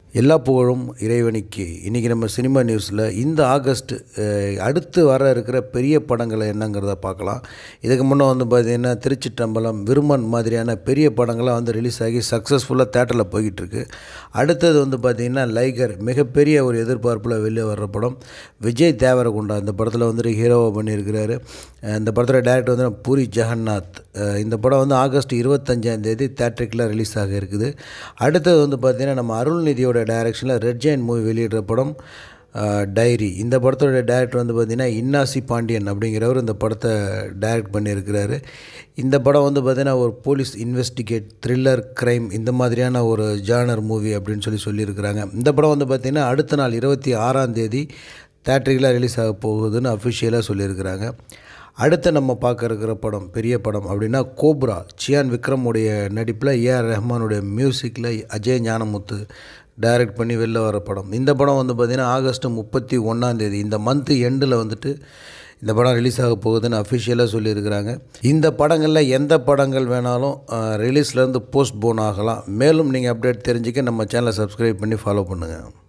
எல்லா புகழும் இறைவனுக்கு இன்றைக்கி நம்ம சினிமா நியூஸில் இந்த ஆகஸ்ட் அஹ், அடுத்து வர இருக்கிற பெரிய படங்களை என்னங்கிறத பார்க்கலாம் இதுக்கு முன்னே வந்து பார்த்திங்கன்னா திருச்சிற்றம்பலம் விருமன் மாதிரியான பெரிய படங்கள்லாம் வந்து ரிலீஸ் ஆகி சக்ஸஸ்ஃபுல்லாக தேட்டரில் போய்கிட்டு இருக்கு அடுத்தது வந்து பார்த்திங்கன்னா லைகர் மிகப்பெரிய ஒரு எதிர்பார்ப்பில் வெளியே வர்ற படம் விஜய் தேவரகுண்டா இந்த படத்தில் வந்துட்டு ஹீரோவாக பண்ணியிருக்கிறாரு அஹ், இந்த படத்தோட டேரக்டர் வந்து பூரி ஜெகநாத் அஹ், இந்த படம் வந்து ஆகஸ்ட் இருபத்தஞ்சாம் தேதி தேட்டருக்குள்ள ரிலீஸ் ஆக இருக்குது அடுத்தது வந்து பார்த்திங்கன்னா நம்ம அருள்நிதியோட டைரக்ஷனில் ரெட் ஜெயின் மூவி வெளியிடுற படம் அஹ், டைரி இந்த படத்தோட டைரக்டர் வந்து பார்த்திங்கன்னா இன்னாசி பாண்டியன் அப்படிங்கிறவர் இந்த படத்தை டைரக்ட் பண்ணியிருக்கிறாரு இந்த படம் வந்து பார்த்திங்கன்னா ஒரு போலீஸ் இன்வெஸ்டிகேட் த்ரில்லர் க்ரைம் இந்த மாதிரியான ஒரு ஜானர் மூவி அப்படின்னு சொல்லி சொல்லியிருக்கிறாங்க இந்த படம் வந்து பார்த்திங்கன்னா அடுத்த நாள் இருபத்தி ஆறாம் தேதி தேட்டரிக்கெலாம் ரிலீஸ் ஆக போகுதுன்னு அஃபிஷியலாக சொல்லியிருக்கிறாங்க அடுத்து நம்ம பார்க்க இருக்கிற படம் பெரிய படம் அப்படின்னா கோப்ரா சியான் விக்ரமுடைய நடிப்பில் ஏஆர் ரஹ்மானுடைய மியூசிக்கில் அஜய் ஞானமுத்து டைரக்ட் பண்ணி வெளில வர படம் இந்த படம் வந்து பார்த்திங்கன்னா ஆகஸ்ட் முப்பத்தி ஒன்றாந்தேதி இந்த மந்த்து எண்டில் வந்துட்டு இந்த படம் ரிலீஸ் ஆக போகுதுன்னு அஃபிஷியலாக சொல்லியிருக்கிறாங்க இந்த படங்களில் எந்த படங்கள் வேணாலும் ரிலீஸ்லேருந்து போஸ்ட் போன் ஆகலாம் மேலும் நீங்கள் அப்டேட் தெரிஞ்சுக்க நம்ம சேனலை சப்ஸ்கிரைப் பண்ணி ஃபாலோ பண்ணுங்கள்